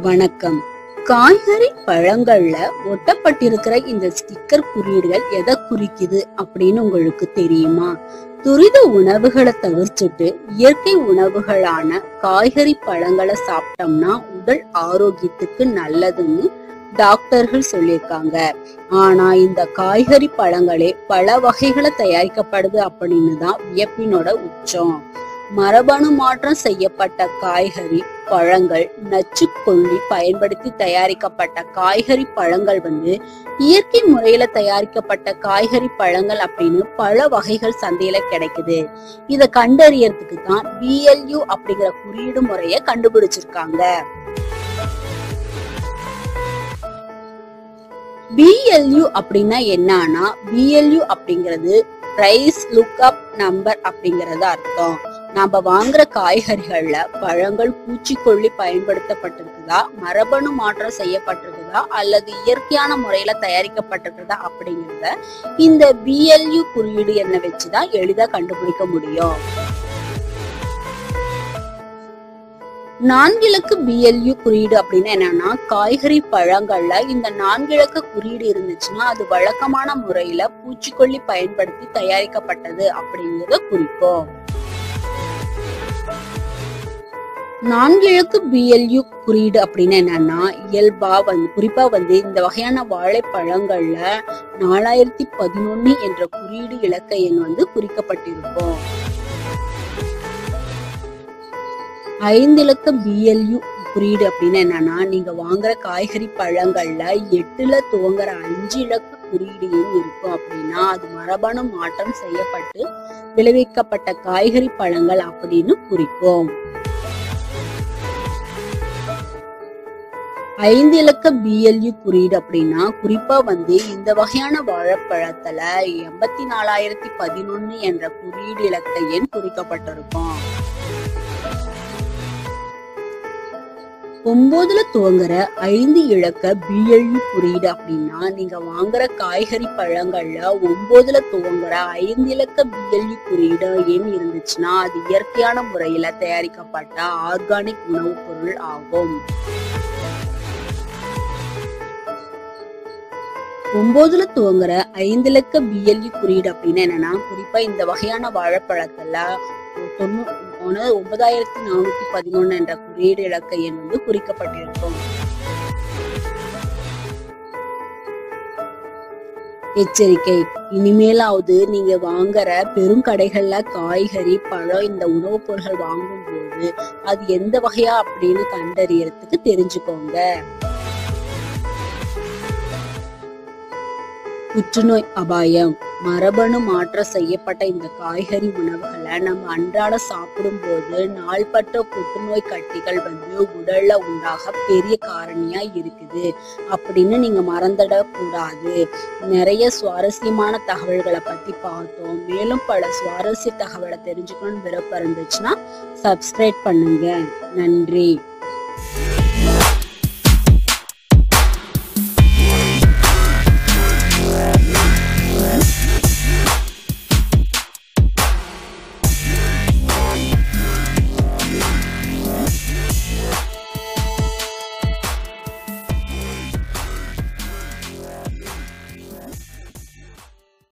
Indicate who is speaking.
Speaker 1: வணக்கம் காய்கறி பழங்கள்ல ஒட்டப்பட்டிருக்கிற இந்த ஸ்டிக்கர் குறியீடுகள் எதை குறிக்குது அப்படின்னு உங்களுக்கு தெரியுமா துரித உணவுகளை தவிர்த்துட்டு இயற்கை உணவுகளான காய்கறி பழங்களை சாப்பிட்டோம்னா உடல் ஆரோக்கியத்துக்கு நல்லதுன்னு டாக்டர்கள் சொல்லியிருக்காங்க ஆனா இந்த காய்கறி பழங்களே பல வகைகளை தயாரிக்கப்படுது அப்படின்னு தான் வியப்பினோட உச்சம் மரபணு மாற்றம் செய்யப்பட்ட காய்கறி பழங்கள் நச்சுக்கொல்லி பயன்படுத்தி தயாரிக்கப்பட்ட காய்கறி பழங்கள் வந்து இயற்கை முறையில தயாரிக்கப்பட்ட காய்கறி பழங்கள் அப்படின்னு பல வகைகள் சந்தையில கிடைக்குது இத கண்டறியறதுக்கு தான் பிஎல்யூ அப்படிங்கிற குறியீடு முறைய கண்டுபிடிச்சிருக்காங்க பிஎல்யூ அப்படின்னா என்னன்னா பிஎல்யூ அப்படிங்கிறது பிரைஸ் லுக்அப் நம்பர் அப்படிங்கறது அர்த்தம் நாம வாங்குற காய்கறிகள்ல பழங்கள் பூச்சிக்கொல்லி பயன்படுத்தப்பட்டிருக்குதா மரபணு மாற்றம் செய்யப்பட்டிருக்குதா அல்லது இயற்கையான முறையில தயாரிக்கப்பட்டிருக்குதா அப்படிங்கறத இந்த பிஎல்யூ குறியீடு என்ன வச்சுதான் எளிதா கண்டுபிடிக்க முடியும் நான்கிழக்கு பிஎல்யூ குறியீடு அப்படின்னு என்னன்னா காய்கறி பழங்கள்ல இந்த நான்கிழக்கு குறியீடு இருந்துச்சுன்னா அது வழக்கமான முறையில பூச்சிக்கொல்லி பயன்படுத்தி தயாரிக்கப்பட்டது அப்படிங்கறத குறிக்கும் நான்கிழக்கு பிஎல்யூ குறியீடு அப்படின்னு என்னன்னா இயல்பா வந்து குறிப்பா வந்து இந்த வகையான வாழைப்பழங்கள்ல நாலாயிரத்தி பதினொன்னு என்ற குறியீடு இலக்க எண் வந்து குறிக்கப்பட்டிருக்கும் ஐந்து இலக்க பிஎல்யூ குறியீடு அப்படின்னு என்னன்னா நீங்க வாங்குற காய்கறி பழங்கள்ல எட்டுல துவங்குற அஞ்சு இலக்க குறியீடு எண் இருக்கும் அப்படின்னா அது மரபணு மாற்றம் செய்யப்பட்டு விளைவிக்கப்பட்ட காய்கறி பழங்கள் அப்படின்னு குறிக்கும் ஐந்து இலக்க பிஎல்யூ குறியீடு அப்படின்னா குறிப்பா வந்து இந்த வகையான வாழைப்பழத்துல எண்பத்தி நாலாயிரத்தி பதினொன்னு என்ற குறியீடு இலக்க எண் குறிக்கப்பட்டிருக்கும் ஒன்பதுல துவங்குற ஐந்து இலக்க பிஎல்யூ குறியீடு அப்படின்னா நீங்க வாங்குற காய்கறி பழங்கள்ல ஒன்பதுல துவங்குற ஐந்து இலக்க பிஎல்யூ குறியீடு எண் இருந்துச்சுன்னா அது இயற்கையான முறையில தயாரிக்கப்பட்ட ஆர்கானிக் உணவுப் பொருள் ஆகும் ஒன்பதுல துவங்குற ஐந்து இலக்க பிஎல்இ குறியீடு அப்படின்னு என்னன்னா குறிப்பா இந்த வகையான வாழைப்பழத்துல தொண்ணூ ஒன்னு- ஒன்பதாயிரத்தி நானூத்தி பதினொன்னு என்ற குறியீடு இலக்க எண் வந்து குறிக்கப்பட்டிருக்கும் எச்சரிக்கை இனிமேலாவது நீங்க வாங்குற பெருங்கடைகள்ல காய்கறி பழம் இந்த உணவுப் பொருட்கள் வாங்கும் போது அது எந்த வகையா அப்படின்னு கண்டறியறதுக்கு தெரிஞ்சுக்கோங்க புற்றுநோய் அபாயம் மரபணு மாற்றம் செய்யப்பட்ட இந்த காய்கறி உணவுகளை நம்ம அன்றாட சாப்பிடும் போது நாள்பட்ட புற்றுநோய் கட்டிகள் வந்து உடல்ல உண்டாக பெரிய காரணியா இருக்குது அப்படின்னு நீங்க மறந்துட கூடாது நிறைய சுவாரஸ்யமான தகவல்களை பத்தி பார்த்தோம் மேலும் பல சுவாரஸ்ய தகவலை தெரிஞ்சுக்கணும்னு விருப்பம் இருந்துச்சுன்னா சப்ஸ்கிரைப் பண்ணுங்க நன்றி